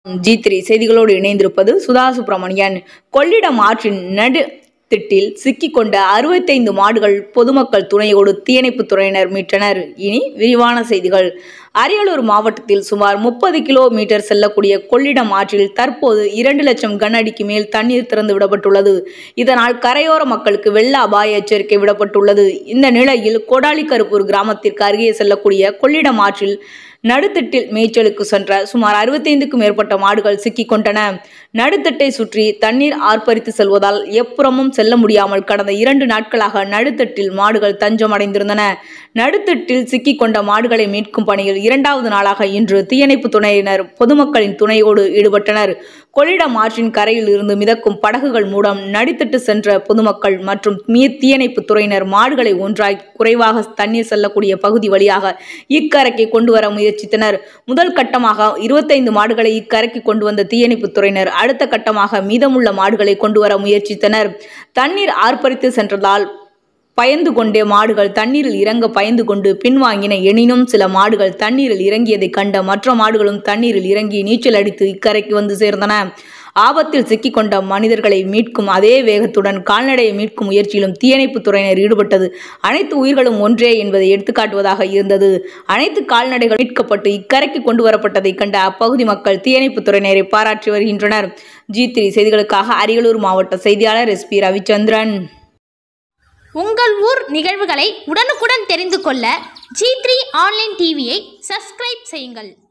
G three செய்திகளோடு இணைந்திருப்பது சுதா சுப்பிரமணியன் கொள்ளிடம் ஆற்றின் நடு திட்டில் சிக்கிக்கொண்ட அறுபத்தைந்து மாடுகள் பொதுமக்கள் துணையோடு தீயணைப்புத் துறையினர் மீட்டனர் இனி விரிவான செய்திகள் அரியலூர் மாவட்டத்தில் சுமார் முப்பது கிலோமீட்டர் செல்லக்கூடிய கொள்ளிடம் ஆற்றில் தற்போது இரண்டு லட்சம் கன அடிக்கு மேல் தண்ணீர் திறந்து விடப்பட்டுள்ளது இதனால் கரையோர மக்களுக்கு வெள்ள அபாய எச்சரிக்கை விடப்பட்டுள்ளது இந்த நிலையில் கொடாலி கருப்பூர் கிராமத்திற்கு அருகே செல்லக்கூடிய கொள்ளிடம் ஆற்றில் நடுத்திட்டில் மேய்ச்சலுக்கு சென்ற சுமார் அறுபத்தைந்துக்கும் மேற்பட்ட மாடுகள் சிக்கிக் கொண்டன நடுத்தட்டை சுற்றி தண்ணீர் ஆர்ப்பரித்து செல்வதால் எப்புறமும் செல்ல முடியாமல் கடந்த இரண்டு நாட்களாக நடுத்தட்டில் மாடுகள் தஞ்சம் அடைந்திருந்தன நடுத்தட்டில் சிக்கிக் கொண்ட மாடுகளை மீட்கும் பணியில் இரண்டாவது நாளாக இன்று தீயணைப்பு துணையினர் பொதுமக்களின் துணையோடு ஈடுபட்டனர் கொள்ளிடம் ஆற்றின் கரையில் இருந்து மிதக்கும் படகுகள் மூலம் நடித்திட்டு சென்ற பொதுமக்கள் மற்றும் மீ- தீயணைப்பு துறையினர் மாடுகளை ஒன்றாய் குறைவாக தண்ணீர் செல்லக்கூடிய பகுதி வழியாக இக்கரைக்கு கொண்டு வர முயற்சித்தனர் முதல் கட்டமாக இருபத்தைந்து மாடுகளை இக்கரைக்கு கொண்டு வந்த தீயணைப்பு துறையினர் அடுத்த கட்டமாக மீதமுள்ள மாடுகளை கொண்டு வர முயற்சித்தனர் தண்ணீர் ஆர்ப்பரித்து சென்றதால் பயந்து கொண்டே மாடுகள் தண்ணீரில் இறங்க பயந்து கொண்டு பின்வாங்கின எனினும் சில மாடுகள் தண்ணீரில் இறங்கியதை கண்ட மற்ற மாடுகளும் தண்ணீரில் இறங்கி நீச்சல் அடித்து இக்கரைக்கு வந்து சேர்ந்தன ஆபத்தில் சிக்கிக்கொண்ட மனிதர்களை மீட்கும் அதே வேகத்துடன் கால்நடையை மீட்கும் முயற்சியிலும் தீயணைப்பு துறையினர் ஈடுபட்டது அனைத்து உயிர்களும் ஒன்றே என்பதை எடுத்துக்காட்டுவதாக இருந்தது அனைத்து கால்நடைகள் மீட்கப்பட்டு இக்கரைக்கு கொண்டு வரப்பட்டதை கண்ட அப்பகுதி மக்கள் தீயணைப்பு துறையினரை பாராட்டி வருகின்றனர் ஜி த்ரீ செய்திகளுக்காக அரியலூர் மாவட்ட செய்தியாளர் எஸ் பி ரவிச்சந்திரன் உங்கள் ஊர் நிகழ்வுகளை உடனுக்குடன் தெரிந்து கொள்ள ஜி த்ரீ ஆன்லைன் டிவியை சப்ஸ்கிரைப் செய்யுங்கள்